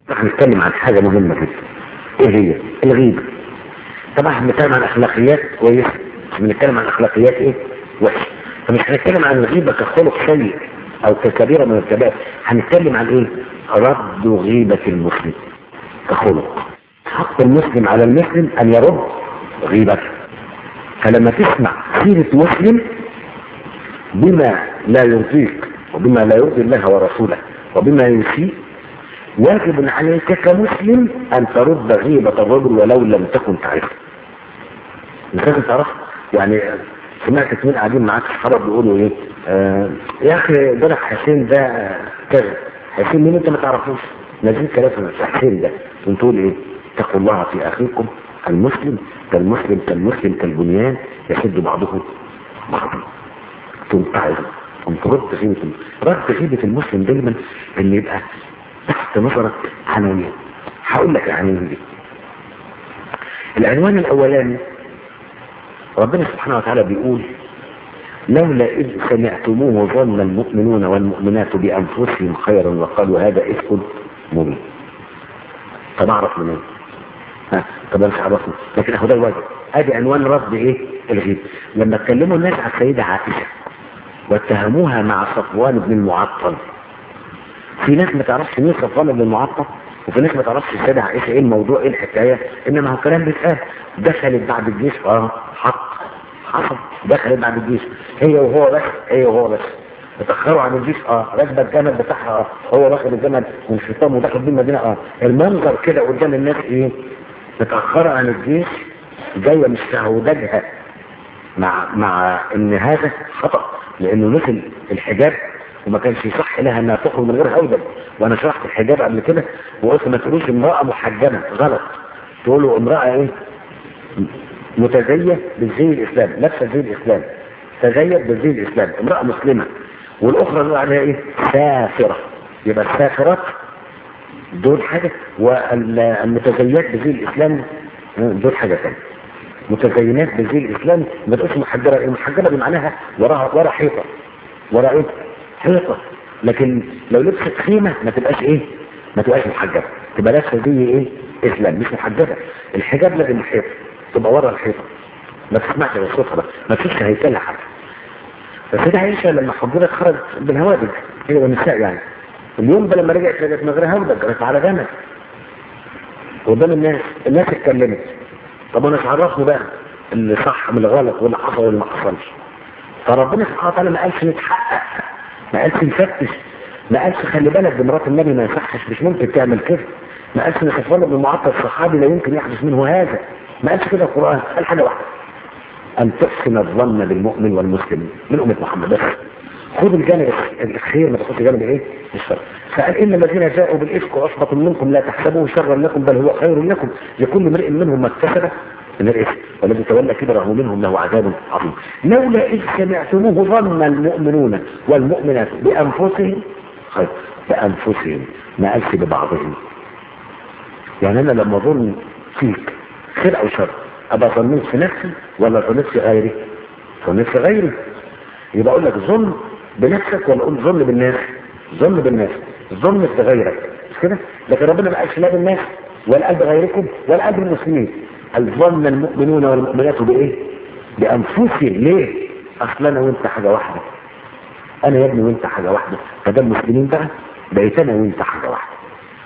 هنتكلم عن حاجة مهمة جدا ايه هي الغيبة طبعا هنتكلم عن اخلاقيات كويسة مش بنتكلم عن اخلاقيات ايه وحشة فمش هنتكلم عن الغيبة كخلق سيء او ككبيرة من الكبائر هنتكلم عن ايه رد غيبة المسلم كخلق حق المسلم على المسلم ان يرد غيبته فلما تسمع سيرة مسلم بما لا يرضيك وبما لا يرضي الله ورسوله وبما يسيء واجب عليك كمسلم ان ترد غيبة الرجل ولو لم تكن تعرفه مش لازم تعرف يعني سمعت اثنين قاعدين معاك اصحابك بيقولوا ايه آه يا اخي ده حسين ده كذا حسين مين انت ما تعرفوش نازل كلام حسين ده ونقول ايه اتقوا الله في اخيكم المسلم كالمسلم كالمسلم كالبنيان يشد بعضه بعضا تنتعظ ان ترد غيبة رد غيبة المسلم دايما ان يبقى تحت نظرك عناوين هقول لك العناوين دي العنوان الاولاني ربنا سبحانه وتعالى بيقول لولا إذ سمعتموه ظن المؤمنون والمؤمنات بأنفسهم خيرا وقالوا هذا إفك مبين طب أعرف منين ها طب أنا مش عرفني لكن أخذ الواجب أدي عنوان رد إيه الغيب لما اتكلموا الناس على السيدة عائشة واتهموها مع صفوان بن المعطل في ناس ما تعرفش مين صفوان بن المعطل وفي ناس ما تعرفش السيدة عائشة ايه الموضوع ايه الحكاية انما هو كلام بيتقال دخلت بعد الجيش اه حق حصل دخلت بعد الجيش هي وهو بس هي وهو بس اتأخروا عن الجيش اه راكبة الجمل بتاعها اه هو واخد الجمل من الشيطان ودخل بيه المدينة اه المنظر كده قدام الناس ايه متأخرة عن الجيش جاية مش تهودجها مع مع ان هذا خطأ لانه نزل الحجاب وما كانش يصح لها انها تخرج من غير هودج وانا شرحت الحجاب قبل كده وقلت ما تقولوش امرأة محجبة غلط تقولوا امرأة ايه متزية بالزي الاسلام لابسه زي الاسلام تزيد بالزي الاسلام امرأة مسلمة والاخرى اللي عليها ايه سافرة يبقى السافرات دول حاجة والمتزيات بزي الاسلام دول حاجة ثانيه متزينات بزي الاسلام ما تقولش محجبة المحجبة دي معناها وراها ورا حيطة ورا ايه حيطة لكن لو لبست خيمة ما تبقاش ايه ما تبقاش محجبة تبقى لابسه زي ايه اسلام مش محجبة الحجاب لازم الحيطة تبقى ورا الحيطة ما تسمعش غير صوتها بقى ما فيش هيكلها حاجة فسيدة عائشة لما حضرت خرجت بالهوادج هي والنساء يعني اليوم ده لما رجعت لقيت من غير هودج رفع على جمل قدام الناس الناس اتكلمت طب انا مش عرفني بقى اللي صح من الغلط واللي حصل واللي ما حصلش فربنا سبحانه وتعالى ما قالش نتحقق ما قالش نفتش ما قالش خلي بالك بمرات النبي ما يصحش مش ممكن تعمل كده ما قالش ان صفوان بن معطل الصحابي لا يمكن يحدث منه هذا ما قالش كده القرآن قال حاجة واحدة أن تحسن الظن بالمؤمن والمسلم من أمة محمد بس خذ الجانب الخير ما تاخدش جانب ايه الشر فقال ان الذين جاءوا بالافك واصبطوا منكم لا تحسبوه شرا لكم بل هو خير لكم لكل امرئ منهم ما اكتسب من الاسم والذي تولى كبره منهم له عذاب عظيم لولا اذ سمعتموه ظن المؤمنون والمؤمنات بانفسهم خير بانفسهم ما قالش ببعضهم يعني انا لما اظن فيك خير او شر ابقى ظنيت في نفسي ولا ظنيت في غيري ظنيت في غيري يبقى اقول لك ظن بنفسك ولا اقول ظن بالناس ظن بالناس ظن في غيرك مش كده لكن ربنا ما قالش لا بالناس ولا قال بغيركم ولا قال بالمسلمين قال ظن المؤمنون والمؤمنات بايه بانفسهم ليه اصل انا وانت حاجه واحده انا يا ابني وانت حاجه واحده فده المسلمين بقى بقيت انا وانت حاجه واحده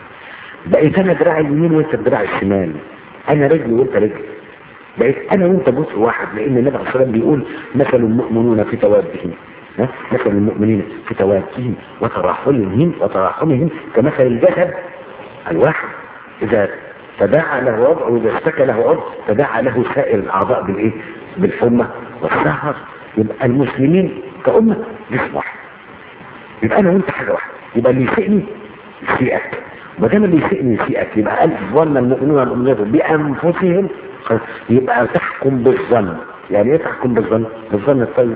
بقيت انا دراع اليمين وانت دراع الشمال انا رجلي وانت رجلي بقيت انا وانت جزء واحد لان النبي عليه الصلاه والسلام بيقول مثل المؤمنون في توادهم مثل المؤمنين في توادهم وتراحمهم وتراحمهم كمثل الجسد الواحد اذا تداعى له وضع واذا اشتكى له عضو تداعى له سائر الاعضاء بالايه بالحمى والسهر يبقى المسلمين كأمة جسم واحد يبقى انا وانت حاجه واحده يبقى اللي يسئني يسيئك ما دام اللي يسئني يسيئك يبقى قال ظن المؤمنون والمؤمنات بانفسهم يبقى تحكم بالظن يعني ايه تحكم بالظن بالظن الطيب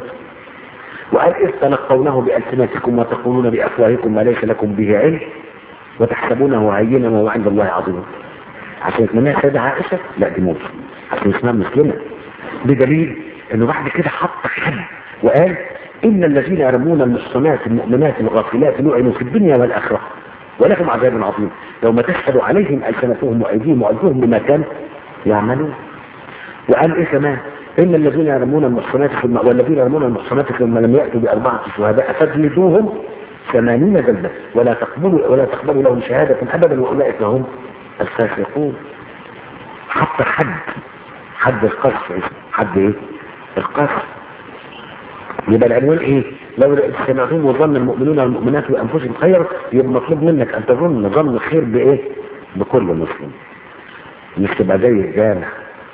وقال إذ تلقونه بألسنتكم وتقولون بأفواهكم ما ليس لكم به علم وتحسبونه هينا وهو عند الله عظيم عشان اسمها سيدة عائشة لا دي موت عشان اسمها مسلمة بدليل انه بعد كده حط حد وقال ان الذين يرمون المحصنات المؤمنات الغافلات لعنوا في الدنيا والاخره ولكم عذاب عظيم يوم تشهد عليهم ألسنتهم وأيديهم وأرجلهم بما كانوا يعملون وقال إيه كمان إن الذين يرمون المحصنات ثم والذين يرمون المحصنات ثم لم يأتوا بأربعة شهداء فاجلدوهم ثمانين جلدة ولا تقبلوا ولا تقبلوا لهم شهادة أبدا وأولئك هم الفاسقون حتى حد حد القذف حد ايه القذف يبقى العنوان ايه لو سمعتم وظن المؤمنون والمؤمنات بانفسهم خير يبقى مطلوب منك ان تظن ظن خير بايه بكل مسلم مش تبقى زي الجامع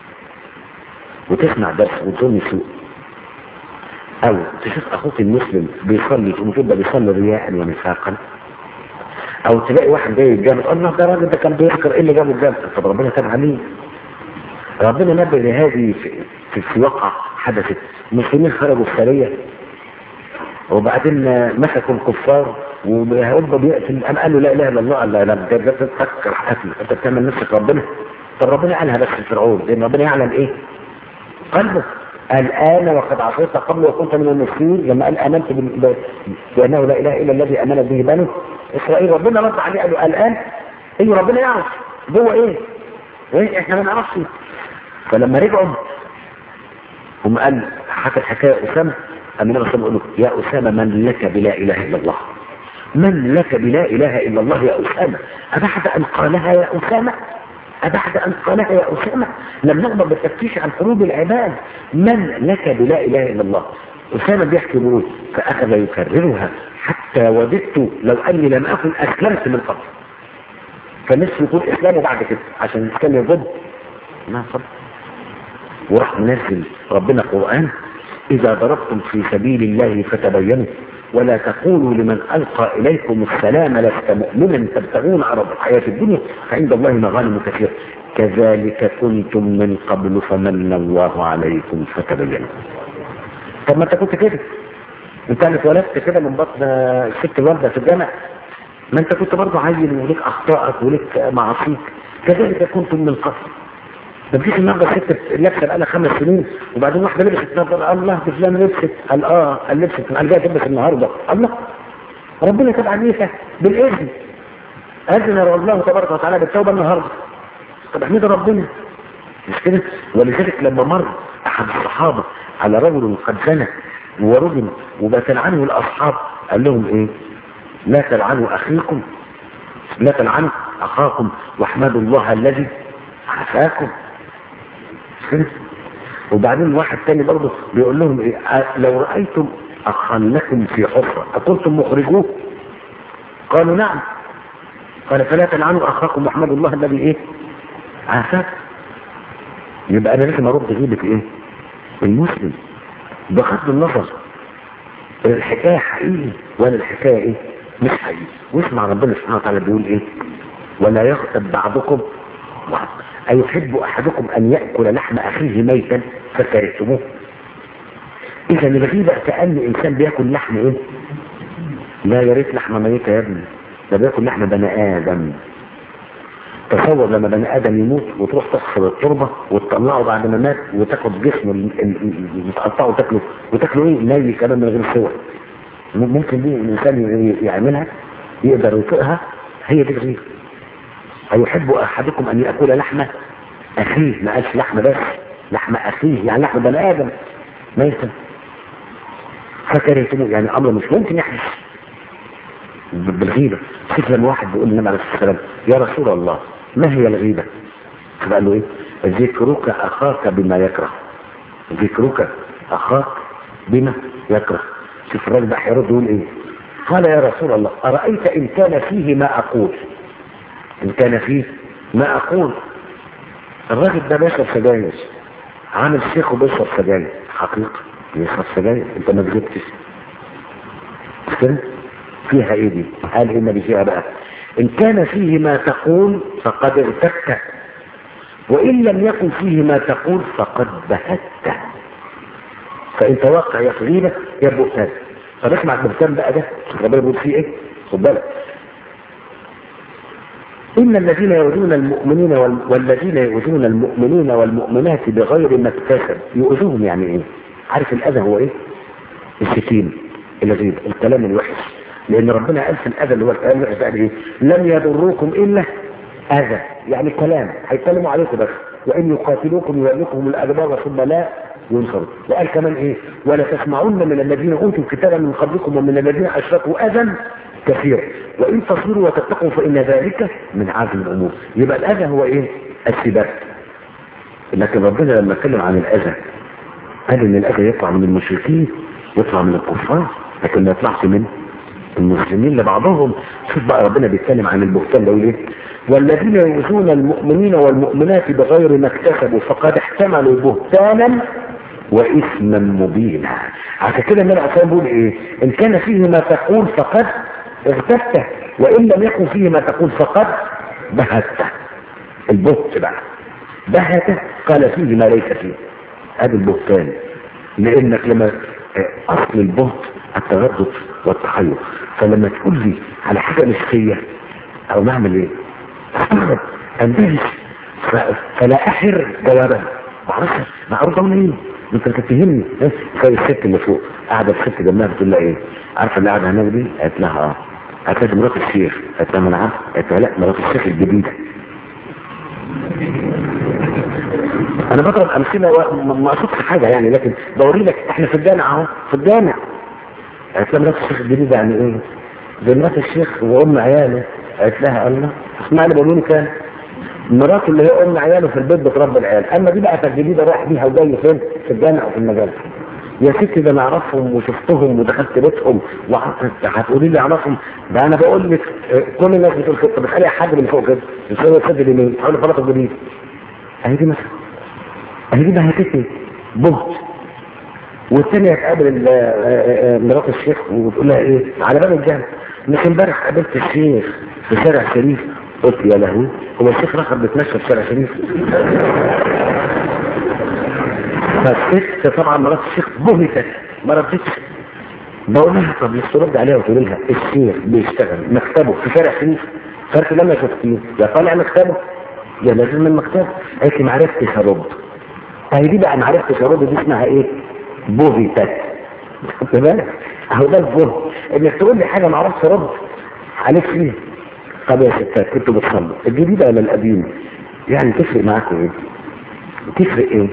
وتسمع درس وتظن سوء او تشوف اخوك المسلم بيصلي تقوم تبقى بيصلي رياء ونفاقا او تلاقي واحد جاي الجامع تقول له ده راجل ده كان بيذكر ايه اللي جابه الجامع طب ربنا تاب عليه ربنا نبه لهذه في, في, في واقع حدثت المسلمين خرجوا السرية وبعدين مسكوا الكفار وهيرضى بيقتل قام قال له لا اله الا الله قال لا لا ده ده تفكر قتل انت بتعمل نفسك ربنا طب ربنا قالها بس فرعون لان ربنا يعلم ايه قلبه الآن وقد عصيت قبل وكنت من المسلمين لما قال آمنت بأنه لا إله إلا الذي آمن به بنو إسرائيل ربنا رد عليه قال له الآن أيوه ربنا يعرف جوه إيه؟ إيه إحنا ما نعرفش فلما رجعوا هم قال حكى الحكاية أسامة أم النبي صلى الله عليه وسلم يا أسامة من لك بلا إله إلا الله من لك بلا إله إلا الله يا أسامة أبعد أن قالها يا أسامة أبعد أن قالها يا أسامة لم نغمر بالتفتيش عن حروب العباد من لك بلا إله إلا الله أسامة بيحكي بيقول فأخذ يكررها حتى وددت لو أني لم أكن أسلمت من قبل فنفسه يكون إسلامه بعد كده عشان الإسلام يضد ما صدق وراح منزل ربنا قرآن إذا ضربتم في سبيل الله فتبينوا ولا تقولوا لمن ألقى إليكم السلام لست مؤمنا تبتغون عرض الحياة الدنيا فعند الله مغانم كثيرة كذلك كنتم من قبل فمن الله عليكم فتبينوا طب ما انت كنت كده انت اللي اتولدت كده من بطن الست الوالدة في الجامع ما انت كنت برضه عيل وليك اخطائك وليك معاصيك كذلك كنتم من قبل ما تجيش النهارده ست لابسه بقى لها خمس سنين وبعدين واحده لبست نظر الله دي فلان لبست قال اه قال لبست قال جايه تلبس النهارده الله ربنا تبع عيسى بالاذن اذن الله تبارك وتعالى بالتوبه النهارده طب احمد ربنا مش كده ولذلك لما مر احد الصحابه على رجل قد زنى ورجل وبتلعنه الاصحاب قال لهم ايه لا تلعنوا اخيكم لا تلعنوا اخاكم واحمدوا الله الذي عافاكم وبعدين واحد تاني برضه بيقول لهم ايه لو رأيتم اخا لكم في حفرة اقلتم مخرجوه قالوا نعم قال فلا تلعنوا اخاكم محمد الله الذي ايه عافاك يبقى انا لازم ارد غيبة ايه المسلم بغض النظر الحكاية حقيقي ولا الحكاية ايه مش حقيقي واسمع ربنا سبحانه وتعالى بيقول ايه ولا يغتب بعضكم بعض أيحب أحدكم أن يأكل لحم أخيه ميتا فكرهتموه إذا الغيبة كأن إنسان بياكل لحم إيه؟ لا يا ريت لحم ميتة يا ابني ده بياكل لحم بني آدم تصور لما بني آدم يموت وتروح تحفر التربة وتطلعه بعد ما مات وتاخد جسمه وتقطعه وتاكله وتاكله ايه نايل كمان من غير سوى ممكن دي الإنسان يعملها يقدر يطيقها هي دي الغيبة أيحب أحدكم أن يأكل لحم أخيه ما قالش لحم بس لحم أخيه يعني لحم بني آدم ميتا فكرهتموه يعني أمر مش ممكن يحدث بالغيبة شوف لما واحد بيقول للنبي عليه الصلاة والسلام يا رسول الله ما هي الغيبة؟ فقال له إيه؟ ذكرك أخاك بما يكره ذكرك أخاك بما يكره شوف الراجل ده هيرد يقول إيه؟ قال يا رسول الله أرأيت إن كان فيه ما أقول إن كان فيه ما أقول الراجل ده بيشرب سجاير عامل شيخ وبيشرب سجاير حقيقة بيشرب سجاير انت ما كذبتش كده فيها ايه دي قال ايه النبي فيها بقى ان كان فيه ما تقول فقد ارتدت وان لم يكن فيه ما تقول فقد بهت فان توقع يا غيبة يا بهتان طب اسمع البهتان بقى ده ربنا بيقول فيه ايه خد بالك إن الذين يؤذون المؤمنين وال... والذين يؤذون المؤمنين والمؤمنات بغير ما اكتسب يؤذوهم يعني ايه؟ عارف الأذى هو ايه؟ الشتيم الغيب الكلام الوحش لان ربنا قال في الاذى اللي هو الكلام قال ايه لم يضروكم الا اذى يعني كلام هيتكلموا عليكم بس وان يقاتلوكم يولوكم الادبار ثم لا ينصروا وقال كمان ايه ولا تسمعن من الذين اوتوا الكتاب من قبلكم ومن الذين اشركوا اذى كثيرا وان تصبروا وتتقوا فان ذلك من عزم الامور يبقى الاذى هو ايه السباق لكن ربنا لما اتكلم عن الاذى قال ان الاذى يطلع من المشركين يطلع من الكفار لكن ما يطلعش من المسلمين لبعضهم شوف بقى ربنا بيتكلم عن البهتان ده يقول ايه والذين يؤذون المؤمنين والمؤمنات بغير ما اكتسبوا فقد احتملوا بهتانا واثما مبينا عشان كده النبي عليه الصلاه بيقول ايه ان كان فيه ما تقول فقد اغتبته وان لم يكن فيه ما تقول فقد بهته البهت بقى بهته قال فيه ما ليس فيه هذا البهتان لانك لما اصل البهت التردد والتحير فلما تقول لي على حاجه مش فيا او نعمل ايه استغرب اندهش فلا احر جوابا معرفش معروضه منين انت تتهمني زي الست اللي فوق قاعده الست جنبها بتقول لها ايه عارفه اللي قاعده هناك دي قالت لها اه قالت لها مرات الشيخ قالت لها ما انا عارفه قالت لها لا مرات الشيخ الجديده انا بضرب امثله ما اقصدش حاجه يعني لكن بوري لك احنا في الجامع اهو في الجامع قالت لها مرات الشيخ الجديده يعني ايه زي مرات الشيخ وام عياله قالت لها الله اسمع اللي بقولوني كان مراته اللي هي ام عياله في البيت بتربي العيال اما دي بقى الجديده رايح بيها وجاي فين في الجامع او في المجال يا ستي ده انا اعرفهم وشفتهم ودخلت بيتهم وهتقولي لي اعرفهم ده انا بقول لك كل الناس بتقول كده طب اسالي حد من فوق كده اسالي السد اليمين حاولي فرط الجديد اهي دي مثلا اهي دي بهتتني بهت والثانيه تقابل مرات الشيخ وتقول لها ايه على باب الجامع انك امبارح قابلت الشيخ في شارع شريف قلت يا لهوي هو الشيخ رخب بيتمشى في شارع شريف فالست طبعا مرات الشيخ بهتت ما ردتش بقول لها طب لسه ترد عليها وتقول لها الشيخ بيشتغل مكتبه في شارع شريف فانت لما شفتيه يا طالع مكتبه يا نازل من مكتبه قالت لي ما عرفتش ارد اهي دي بقى ما عرفتش ارد دي اسمها ايه؟ بهتت خدت بالك؟ اهو ده البهت انك تقول لي حاجه ما اعرفش ارد عليك فيها طب يا ستات كنتوا بتصلوا الجديده ولا القديم يعني تفرق معاكم ايه؟ تفرق ايه؟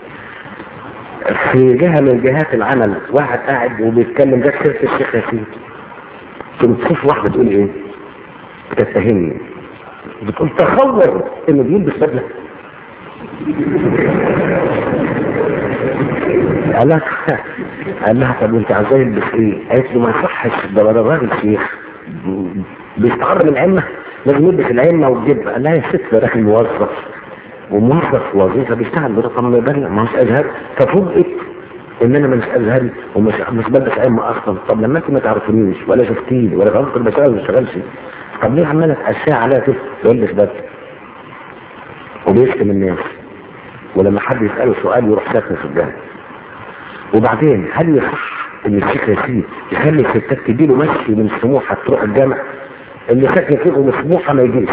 في جهه من جهات العمل واحد قاعد وبيتكلم ده سيره الشيخ ياسين كنت تشوف واحده تقول ايه؟ بتتهمني بتقول تصور انه بيلبس بدله قال لها قال لها طب انت عايزاه يلبس ايه؟ قالت له ما يصحش ده ده راجل شيخ بيستعر من العمه لازم يلبس العمه والجبه قال لها يا ست ده راجل موظف وموظف وظيفه بيشتغل برقم ما يبان ما هوش ازهر ففوجئت ان انا مش ازهري ومش مش بلبس عمه اصلا طب لما انت ما تعرفونيش ولا شفتيني ولا عرفت بشتغل ما بشتغلش طب ليه عماله تقشع عليا كده يلبس بدله وبيشتم الناس ولما حد يساله سؤال يروح ساكن في الجامع وبعدين هل يصح ان الشيخ ياسين يخلي الستات تجيله مشي من سموحه تروح الجامع اللي ساكن فيه من سموحه ما يجيش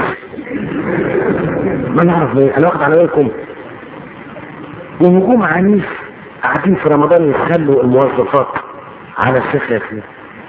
ما نعرف ليه انا واخد على بالكم وهجوم عنيف قاعدين في رمضان يخلوا الموظفات على الشيخ ياسين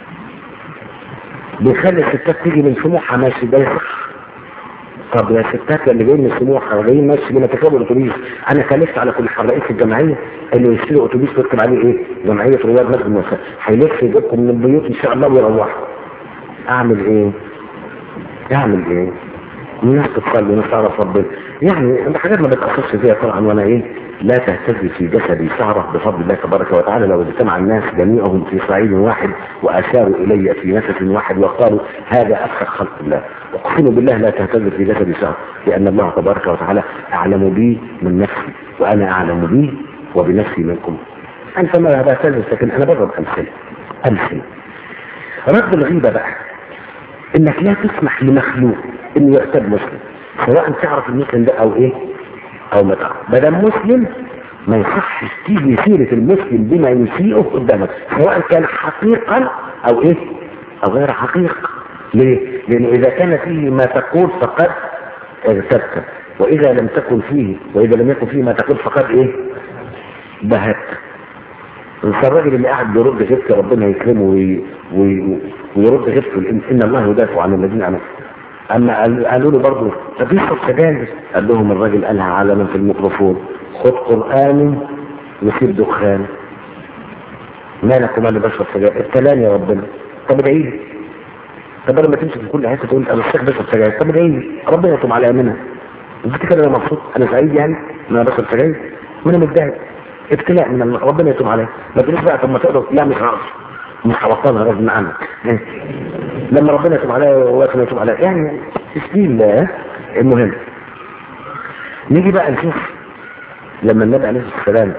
بيخلي الستات تيجي من سموحه ماشي ده يصح طب يا ستات اللي جايين من سموحه وجايين ماشي بما تركبوا الاتوبيس انا كلفت على كل رئيس الجمعيه انه يشتري اتوبيس ويكتب عليه ايه؟ جمعيه رواد مسجد الموسى هيلف يجيبكم من البيوت ان شاء الله ويروحوا اعمل ايه؟ اعمل ايه؟ الناس تصلي والناس تعرف ربنا يعني حاجات ما بتاثرش فيها طبعا وانا ايه؟ لا تهتز في جسدي شعره بفضل الله تبارك وتعالى لو اجتمع الناس جميعهم في صعيد واحد واشاروا الي في نفس واحد وقالوا هذا افخر خلق الله اقسم بالله لا تهتز في جسدي شعر لان الله تبارك وتعالى اعلم بي من نفسي وانا اعلم بي وبنفسي منكم انت ما بهتز لكن انا بضرب امثله امثله رد الغيبه بقى انك لا تسمح لمخلوق انه يغتاب مسلم سواء تعرف المسلم ده او ايه او ما تعرف ما دام مسلم ما يصحش تيجي سيرة المسلم بما يسيئه قدامك سواء كان حقيقا او ايه او غير حقيق ليه لانه اذا كان فيه ما تقول فقد اغتبت واذا لم تكن فيه واذا لم يكن فيه ما تقول فقد ايه بهت انت الراجل اللي قاعد بيرد غيبت ربنا يكرمه وي... وي... ويرد غيبته ان إن الله يدافع عن الذين امنوا اما قال- قالوا له برضه طب يشرب سجاير قال لهم الراجل قالها علنا في الميكروفون خد قران وسيب دخان مالك ومال اللي بشرب سجاير ابتلاني يا ربنا طب ادعي لي طب انا ما تمسك في كل حته تقول انا الشيخ بشرب سجاير طب ادعي لي ربنا يتوب عليا منها انت كده انا مبسوط انا سعيد يعني ان انا بشرب سجاير ما انا متضايق ابتلاء من الله ربنا يتوب عليا ما تقوليش بقى طب ما تقدر لا مش هقدر مش هبطلها غصب عنك لما ربنا يتوب عليا وربنا يتوب عليا يعني تسليم الله المهم نيجي بقى نشوف لما النبي عليه الصلاه والسلام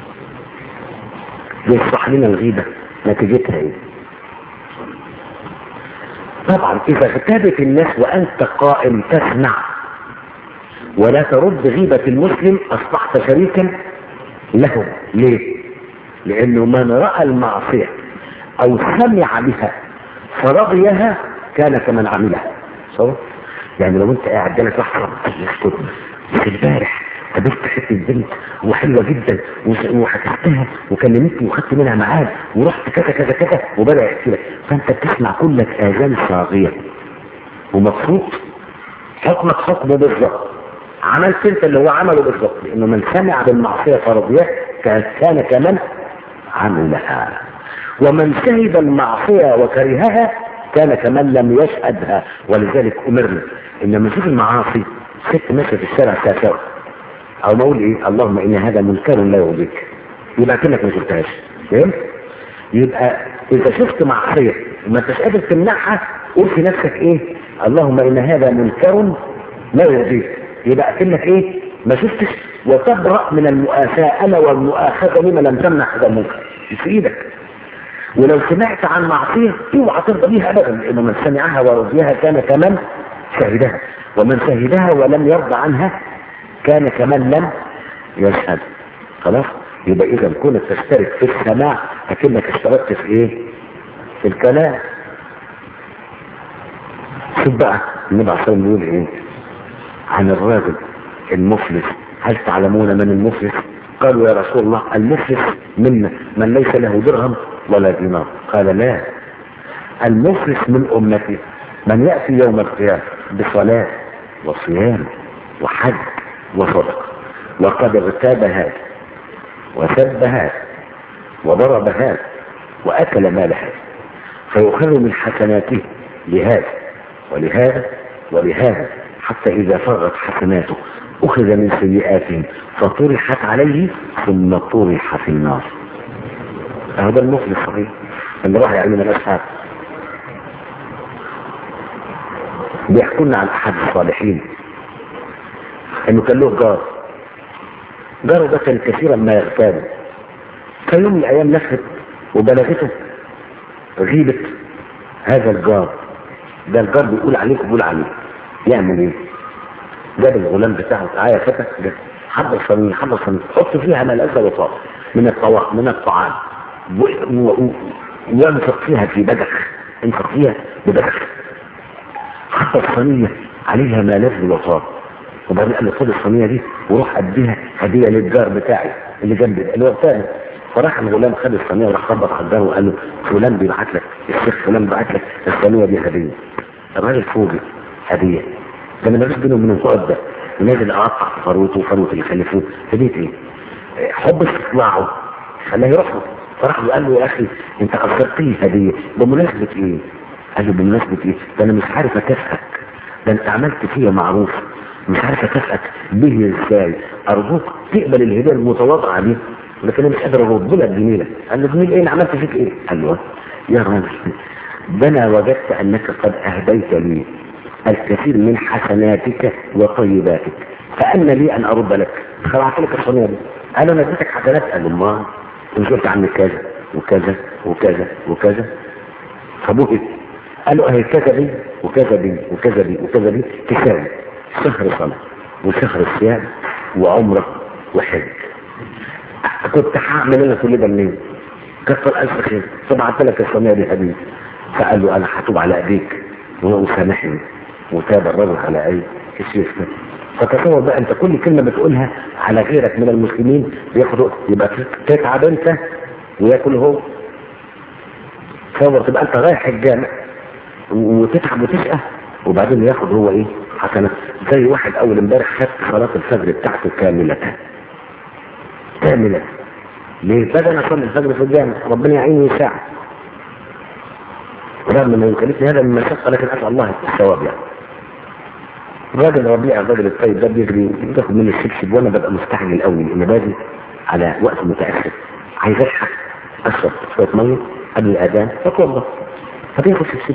يشرح لنا الغيبه نتيجتها ايه طبعا اذا اغتابت الناس وانت قائم تسمع ولا ترد غيبة المسلم اصبحت شريكا له ليه لانه من رأى المعصية او سمع بها فرضيها كان كمن عملها صح يعني لو انت قاعد جالك واحد يسكت بس امبارح قابلت حته بنت وحلوه جدا وس- وحكيتها وكلمتني وخدت منها ميعاد ورحت كذا كذا كذا وبدا يحكي لك فانت بتسمع كلك اذان صاغيه ومبسوط حكمك حكمه بالظبط عملت انت اللي هو عمله بالظبط لانه من سمع بالمعصيه فرضيه كان كان كمن عملها ومن شهد المعصيه وكرهها كان كمن لم يشهدها ولذلك امرنا ان لما نشوف المعاصي ست ماشيه في الشارع تساوي او ما اقول ايه اللهم ان هذا منكر لا يرضيك يبقى كانك ما شفتهاش فهمت؟ يبقى اذا شفت معصيه ما انتش قادر تمنعها قول في نفسك ايه اللهم ان هذا منكر لا يرضيك يبقى كأنك ايه ما شفتش وتبرأ من المؤاساة انا والمؤاخذة لما لم تمنع هذا المنكر مش في ايدك ولو سمعت عن معصية اوعى ترضى بيها ابدا لانه من سمعها ورضيها كان كمن شهدها ومن شهدها ولم يرضى عنها كان كمن لم يشهد خلاص يبقى اذا كونك تشترك في السماع اكنك اشتركت في ايه في الكلام شوف بقى النبي عليه الصلاه والسلام بيقول ايه عن الراجل المفلس هل تعلمون من المفلس قالوا يا رسول الله المفلس منا من ليس له درهم ولا دينار قال لا المفلس من امتي من ياتي يوم القيامه بصلاه وصيام وحج وصدقه وقد اغتاب هذا وسب هذا وضرب هذا واكل مال هذا فيؤخذ من حسناته لهذا ولهذا ولهذا حتى إذا فرغت حسناته أخذ من سيئاتهم فطرحت عليه ثم طرح في النار هذا المفلس صحيح اللي راح يعلم الأصحاب بيحكوا لنا عن أحد الصالحين إنه كان له جار جاره ده كان كثيرا ما يغتابه كان يوم من الأيام لفت وبلغته غيبة هذا الجار ده الجار بيقول عليك بيقول عليك يعمل ايه جاب الغلام بتاعه تعالى يا فتى جاب حضر صينيه حضر صينيه حط فيها ملأسة وطاق من الطواق من الطعام و- و- وانفق فيها في بدخ انفق فيها ببدخ حط الصينيه عليها ما لذ وطاق وبعدين قال له خد الصينيه دي وروح اديها هديه للجار بتاعي اللي جنبي ده اللي هو الثاني فراح الغلام خد الصينيه وراح خبط على الجار وقال له فلان بيبعت لك الشيخ فلان بعت لك الصينيه دي هديه الراجل فوجئ هديه ده انا ماليش بينه وبين القائد ده نازل اقطع ثروته وثروه اللي خلفوه هديه ايه؟ حب استطلاعه خلاه يروح له فراح له قال له يا اخي انت اخرتني هديه بمناسبه ايه؟ قال له بمناسبه ايه؟ ده انا مش عارف اكافئك ده انت عملت فيا معروف مش عارف اكافئك به ازاي ارجوك تقبل الهديه المتواضعه دي لكن انا مش قادر ارد لك جميله قال له جميل ايه انا عملت فيك ايه؟ قال له يا راجل ده انا وجدت انك قد اهديت لي الكثير من حسناتك وطيباتك فأن لي أن أرد لك خلعت لك الصينية دي قال له أنا اديتك حسنات قال له ما أنت قلت عني كذا وكذا وكذا وكذا فبهت قال له أهي كذا دي وكذا دي وكذا دي وكذا دي تساوي شهر صلاة وشهر صيام وعمرة وحج كنت هعمل انا كل ده منين؟ كثر الف خير فبعت لك الصينيه دي هديه فقال له انا هتوب على ايديك وسامحني وتاب الرجل على اي الشيخ ده فتصور بقى انت كل كلمه بتقولها على غيرك من المسلمين بياخدوا يبقى تتعب انت وياكل هو تصور تبقى انت رايح الجامع وتتعب وتشقى وبعدين ياخد هو ايه حسنة زي واحد اول امبارح خد صلاة الفجر بتاعته كاملة كاملة ليه؟ بدل اصلي الفجر في الجامع ربنا يعيني ويساعد رغم ما يكلفني هذا من مشقة لكن اسال الله الثواب يعني الراجل ربيع الراجل الطيب ده بيجري بياخد مني الشبشب وانا ببقى مستعجل قوي لان باجي على وقت متاخر عايز الحق اشرب شويه ميه قبل الاذان فتوضى فبياخد الشبشب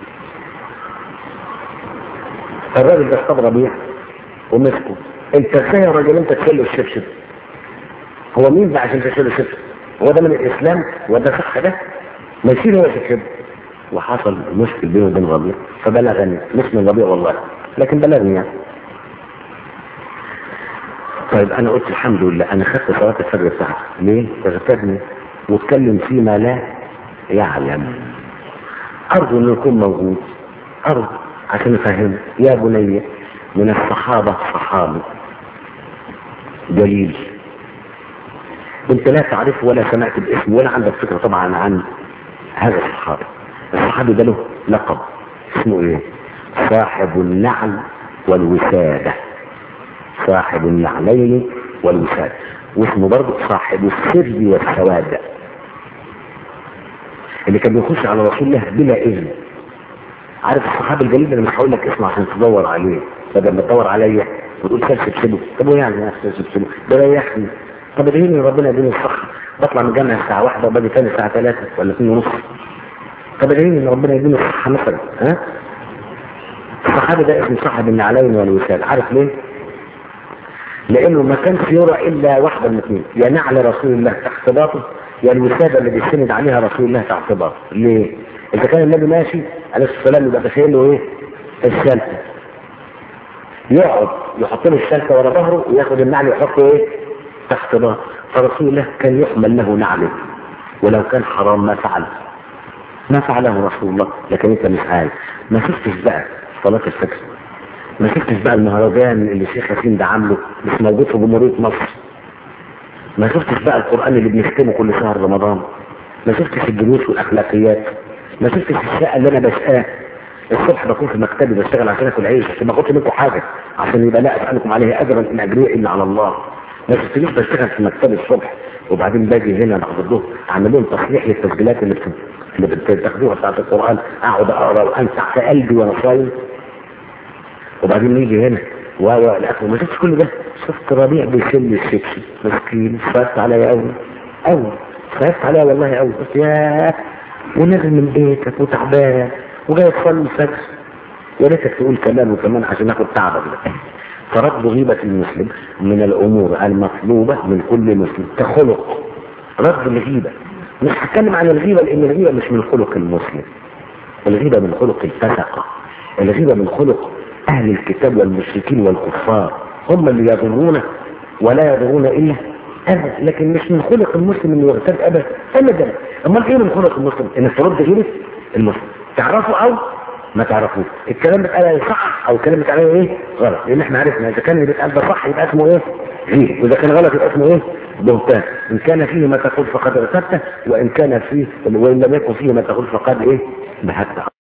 الراجل ده اصطاد ربيع ومسكه انت ازاي يا راجل انت تشيل الشبشب هو مين بقى عشان تشيل الشبشب هو ده من الاسلام وده صح ده ما يشيل هو الشبشب وحصل مشكل بينه وبين ربيع فبلغني مش من ربيع والله لكن بلغني يعني طيب انا قلت الحمد لله انا خدت صلاه الفجر بتاعتي ليه؟ اغتابني واتكلم فيما لا يعلم ارجو انه يكون موجود ارجو عشان افهمه يا بني من الصحابه صحابي جليل انت لا تعرفه ولا سمعت باسمه ولا عندك فكره طبعا عن هذا الصحابي الصحابي ده له لقب اسمه ايه صاحب النعل والوسادة صاحب النعلين والوسادة واسمه برضه صاحب السر والسواد اللي كان بيخش على رسول الله بلا اذن عارف الصحابي الجليل انا مش هقول لك اسمه عشان تدور عليه بدل ما تدور عليا وتقول سلسل سيبه طب وايه يعني سلسل سيبه ده ريحني طب ادعيني ربنا يديني الصحة بطلع من الجامعة الساعة واحدة وباجي تاني الساعة ثلاثة ولا اثنين ونص طب ادعيني ان ربنا يديني الصحة مثلا ها الصحابي ده اسمه صاحب النعلين والوساد عارف ليه؟ لانه ما كانش يرى الا واحده من اثنين يا نعل رسول الله تحت باطه يا الوساده اللي بيستند عليها رسول الله تحت باطه ليه؟ اذا كان النبي ماشي عليه الصلاه والسلام يبقى تخيل له ايه؟ السلكه يقعد يحط له السلكه ورا ظهره وياخد النعل يحطه ايه؟ تحت باطه فرسول الله كان يحمل له نعله ولو كان حرام ما فعل ما فعله رسول الله لكن انت مش عارف ما شفتش بقى صلاة الفجر ما شفتش بقى المهرجان اللي الشيخ ياسين ده عامله مش موجود في جمهورية مصر ما شفتش بقى القرآن اللي بنختمه كل شهر رمضان ما شفتش الجلوس والأخلاقيات ما شفتش الشقة اللي أنا بشقاه الصبح بكون في مكتبي بشتغل عشان اكل عيش عشان ما اخدش منكم حاجة عشان يبقى لا اسألكم عليه أجرا إن أجري إلا على الله ما شفتنيش بشتغل في مكتبي الصبح وبعدين باجي هنا بعد الظهر اعمل لهم تصحيح للتسجيلات اللي بتبقى اللي بتاخدوها بتاعت القرآن اقعد اقرا وانسع في قلبي وانا صايم وبعدين نيجي هنا و و الاخر ما شفتش كل ده شفت ربيع بيشيل الشبشب مسكين صعبت عليا قوي قوي صعبت عليا والله قوي قلت ياه ونازل من بيتك وتعبان وجاي تصلي الفجر يا ريتك تقول كلام وكمان عشان ناخد تعبك ده فرد غيبة المسلم من الأمور المطلوبة من كل مسلم كخلق رد الغيبة مش هتكلم عن الغيبة لأن الغيبة مش من خلق المسلم الغيبة من خلق الفسقة الغيبة من خلق أهل الكتاب والمشركين والكفار هم اللي يضرون ولا يضرون إلا أبدا لكن مش من خلق المسلم إنه يغتاب أبدا أبدا أمال إيه من خلق المسلم؟ إنك ترد غيبة المسلم تعرفه أو ما تعرفوش الكلام بيتقال عليه صح أو الكلام بيتقال عليه إيه؟ غلط لأن إحنا عرفنا إذا كان اللي بيتقال ده صح يبقى اسمه إيه؟ غيب وإذا كان غلط يبقى اسمه إيه؟ بهتان إن كان فيه ما تقول فقد اغتبته وإن كان فيه وإن لم يكن فيه ما تقول فقد إيه؟ بهت